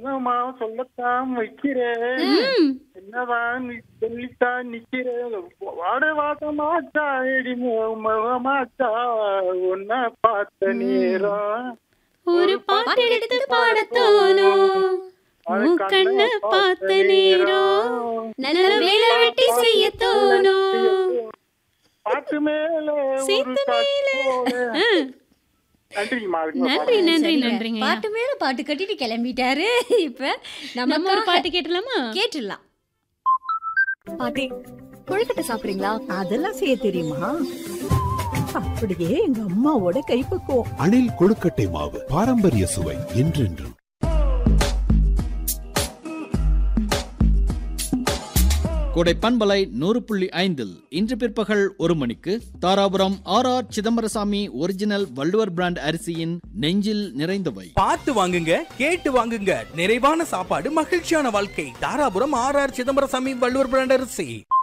என்னமா சொல்லத்தான் வைக்கிறேன் ம். என்னதான் நீ சொல்லித்தான் நிக்கிறேன் வாட வாசமாச்சா எடி முகமாச்சா உன்னை பார்த்த நேரம் ஒரு பாட்டு எடுத்து பாடத்தோணும் உன் கண்ண பார்த்த நேரம் நல்ல வேலை வெட்டி செய்ய தோணும் பாட்டு மேல ஒரு சீத்து மேல. காற்றோட. ஆ, நன்றிங்கம்மா நன்றி நன்றி சரிங்க. நன்றிங்க பாட்டு மேல பாட்டு கட்டிட்டு கிளம்பிட்டாரு இப்ப நம்ம ஒரு நம்ம பாட்டு கேட்டலாமா கேட்டுடலாம் பாட்டி கொழுக்கட்டை சாப்பிடுறீங்களா அதெல்லாம் செய்ய தெரியுமா அப்படியே எங்க அம்மாவோட கைப்பக்குவம் அணில் கொழுக்கட்டை மாவு பாரம்பரிய சுவை என்றென்றும் கோடை பண்பலை நூறு புள்ளி ஐந்தில் இன்று பிற்பகல் ஒரு மணிக்கு Dharapuram R R Chidambarasamy original Valluvar brand அரிசியின் நெஞ்சில் நிறைந்தவை பார்த்து வாங்குங்க கேட்டு வாங்குங்க நிறைவான சாப்பாடு மகிழ்ச்சியான வாழ்க்கை Dharapuram R R Chidambarasamy Valluvar brand அரிசி